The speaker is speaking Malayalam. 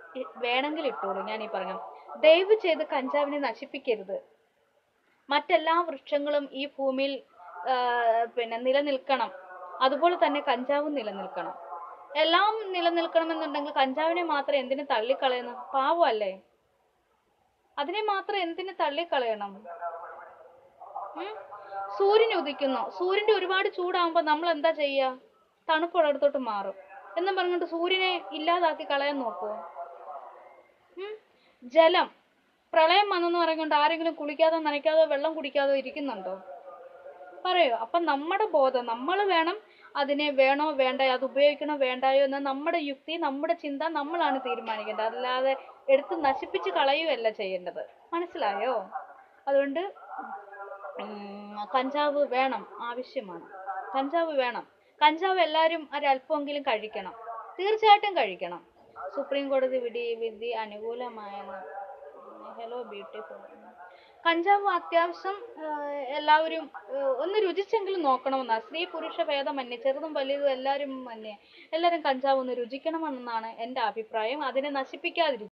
ഇ- വേണമെങ്കിൽ ഇട്ടോളൂ ഞാൻ ഈ പറഞ്ഞു ദയവ് ചെയ്ത് കഞ്ചാവിനെ നശിപ്പിക്കരുത് മറ്റെല്ലാ വൃക്ഷങ്ങളും ഈ ഭൂമിയിൽ ആ, പിന്നെ നിലനിൽക്കണം അതുപോലെ തന്നെ കഞ്ചാവും നിലനിൽക്കണം എല്ലാം നിലനിൽക്കണമെന്നുണ്ടെങ്കിൽ കഞ്ചാവിനെ മാത്രം എന്തിനു തള്ളിക്കളയുന്നു പാവമല്ലേ അതിനെ മാത്രം എന്തിനു തള്ളിക്കളയണം ഉം? സൂര്യൻ ഉദിക്കുന്നു സൂര്യന്റെ ഒരുപാട് ചൂടാകുമ്പോ നമ്മൾ എന്താ ചെയ്യുക തണുപ്പുള്ളിടത്തോട്ട് മാറും എന്നും പറഞ്ഞിട്ട് സൂര്യനെ ഇല്ലാതാക്കി കളയാൻ നോക്കുവോ ഉം? ജലം പ്രളയം വന്നെന്ന് പറഞ്ഞുകൊണ്ട് ആരെങ്കിലും കുളിക്കാതെ നനയ്ക്കാതെ വെള്ളം കുടിക്കാതെ ഇരിക്കുന്നുണ്ടോ പറയൂ അപ്പൊ നമ്മുടെ ബോധം നമ്മൾ വേണം അതിനെ വേണോ വേണ്ട അത് ഉപയോഗിക്കണോ വേണ്ടായോ എന്ന് നമ്മുടെ യുക്തി നമ്മുടെ ചിന്ത നമ്മളാണ് തീരുമാനിക്കേണ്ടത് അല്ലാതെ എടുത്ത് നശിപ്പിച്ച് കളയുകയല്ല ചെയ്യേണ്ടത് മനസ്സിലായോ അതുകൊണ്ട് ഉം, കഞ്ചാവ് വേണം ആവശ്യമാണ് കഞ്ചാവ് വേണം കഞ്ചാവ് എല്ലാവരും ഒരല്പമെങ്കിലും കഴിക്കണം തീർച്ചയായിട്ടും കഴിക്കണം സുപ്രീം കോടതി വിധി വിധി അനുകൂലമായെന്ന് ഹലോ ബ്യൂട്ടിഫുൾ കഞ്ചാവ് അത്യാവശ്യം ആ, എല്ലാവരും ആ, ഒന്ന് രുചിച്ചെങ്കിലും നോക്കണമെന്നാ സ്ത്രീ പുരുഷ ഭേദമന്യേ ചെറുതും വലുതും എല്ലാവരും മന്യേ എല്ലാവരും കഞ്ചാവ് ഒന്ന് രുചിക്കണമെന്നാണ് എൻ്റെ അഭിപ്രായം അതിനെ നശിപ്പിക്കാതിരിക്കും